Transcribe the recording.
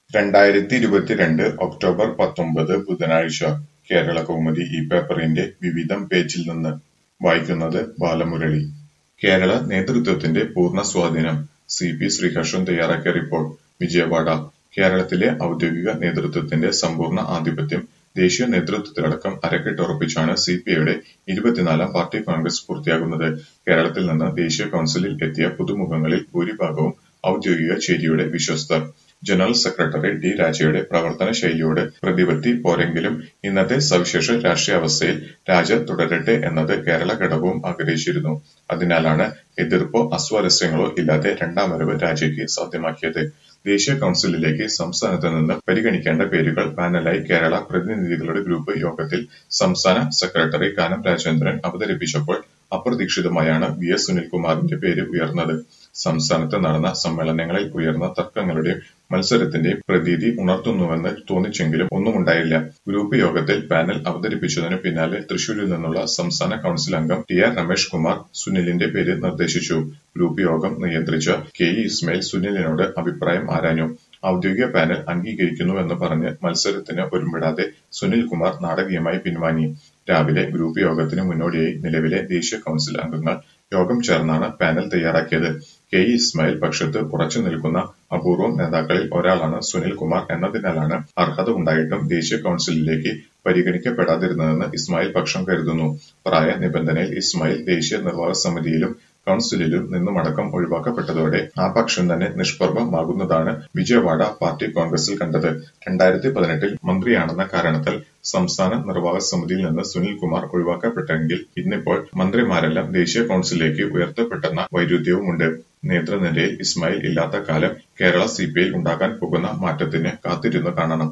രണ്ടായിരത്തി ഇരുപത്തിരണ്ട് ഒക്ടോബർ പത്തൊമ്പത് ബുധനാഴ്ച കേരള കൗമുദി ഈ പേപ്പറിന്റെ വിവിധം പേജിൽ നിന്ന് വായിക്കുന്നത് ബാലമുരളി കേരള നേതൃത്വത്തിന്റെ പൂർണ്ണ സ്വാധീനം സി പി ശ്രീഹർഷൻ തയ്യാറാക്കിയ റിപ്പോർട്ട് വിജയവാഡ കേരളത്തിലെ ഔദ്യോഗിക നേതൃത്വത്തിന്റെ സമ്പൂർണ്ണ ആധിപത്യം ദേശീയ നേതൃത്വത്തിലടക്കം അരക്കിട്ടുറപ്പിച്ചാണ് സി പി ഐയുടെ ഇരുപത്തിനാലാം പാർട്ടി കോൺഗ്രസ് പൂർത്തിയാകുന്നത് കേരളത്തിൽ നിന്ന് ദേശീയ കൗൺസിലിൽ എത്തിയ പുതുമുഖങ്ങളിൽ ഭൂരിഭാഗവും ഔദ്യോഗിക ചേരിയുടെ വിശ്വസ്തർ ജനറൽ സെക്രട്ടറി ഡി രാജയുടെ പ്രവർത്തന ശൈലിയോട് പ്രതിപത്തി പോരെങ്കിലും ഇന്നത്തെ സവിശേഷ രാഷ്ട്രീയാവസ്ഥയിൽ രാജ തുടരട്ടെ എന്നത് കേരള ഘടകവും ആഗ്രഹിച്ചിരുന്നു അതിനാലാണ് എതിർപ്പോ അസ്വാരസ്യങ്ങളോ ഇല്ലാതെ രണ്ടാം വരവ് രാജയ്ക്ക് സാധ്യമാക്കിയത് ദേശീയ കൗൺസിലിലേക്ക് സംസ്ഥാനത്ത് നിന്ന് പരിഗണിക്കേണ്ട പേരുകൾ പാനലായി കേരള പ്രതിനിധികളുടെ ഗ്രൂപ്പ് യോഗത്തിൽ സംസ്ഥാന സെക്രട്ടറി കാനം രാജേന്ദ്രൻ അവതരിപ്പിച്ചപ്പോൾ അപ്രതീക്ഷിതമായാണ് വി എസ് സുനിൽകുമാറിന്റെ പേര് ഉയർന്നത് സംസ്ഥാനത്ത് നടന്ന സമ്മേളനങ്ങളിൽ ഉയർന്ന തർക്കങ്ങളുടെയും മത്സരത്തിന്റെയും പ്രതീതി ഉണർത്തുന്നുവെന്ന് തോന്നിച്ചെങ്കിലും ഒന്നുമുണ്ടായില്ല ഗ്രൂപ്പ് യോഗത്തിൽ പാനൽ അവതരിപ്പിച്ചതിനു പിന്നാലെ തൃശൂരിൽ നിന്നുള്ള സംസ്ഥാന കൗൺസിൽ അംഗം ടി ആർ രമേഷ് കുമാർ സുനിലിന്റെ പേര് നിർദ്ദേശിച്ചു ഗ്രൂപ്പ് യോഗം നിയന്ത്രിച്ച കെ ഇ ഇസ്മായിൽ സുനിലിനോട് അഭിപ്രായം ആരാഞ്ഞു ഔദ്യോഗിക പാനൽ അംഗീകരിക്കുന്നുവെന്ന് പറഞ്ഞ് മത്സരത്തിന് ഒരുമ്പിടാതെ സുനിൽ കുമാർ നാടകീയമായി പിൻവാങ്ങി രാവിലെ ഗ്രൂപ്പ് യോഗത്തിന് മുന്നോടിയായി നിലവിലെ ദേശീയ കൗൺസിൽ അംഗങ്ങൾ യോഗം ചേർന്നാണ് പാനൽ തയ്യാറാക്കിയത് കെ ഇ ഇസ്മായിൽ പക്ഷത്ത് ഉറച്ചു നിൽക്കുന്ന അപൂർവം നേതാക്കളിൽ ഒരാളാണ് സുനിൽ കുമാർ എന്നതിനാലാണ് അർഹത ഉണ്ടായിട്ടും ദേശീയ കൗൺസിലിലേക്ക് പരിഗണിക്കപ്പെടാതിരുന്നതെന്ന് ഇസ്മായിൽ പക്ഷം കരുതുന്നു പ്രായ നിബന്ധനയിൽ ഇസ്മായിൽ ദേശീയ നിർവാഹക സമിതിയിലും കൗൺസിലിലും നിന്നുമടക്കം ഒഴിവാക്കപ്പെട്ടതോടെ ആ പക്ഷം തന്നെ നിഷ്പ്രഭമാകുന്നതാണ് വിജയവാഡ പാർട്ടി കോൺഗ്രസിൽ കണ്ടത് രണ്ടായിരത്തി പതിനെട്ടിൽ മന്ത്രിയാണെന്ന കാരണത്താൽ സംസ്ഥാന നിർവാഹക സമിതിയിൽ നിന്ന് സുനിൽകുമാർ ഒഴിവാക്കപ്പെട്ടെങ്കിൽ ഇന്നിപ്പോൾ മന്ത്രിമാരെല്ലാം ദേശീയ കൗൺസിലിലേക്ക് ഉയർത്തപ്പെട്ടെന്ന വൈരുദ്ധ്യവുമുണ്ട് നേതൃനിരയിൽ ഇസ്മായിൽ ഇല്ലാത്ത കാലം കേരള സിപിഐയിൽ ഉണ്ടാകാൻ പോകുന്ന മാറ്റത്തിന് കാത്തിരുന്നു കാണണം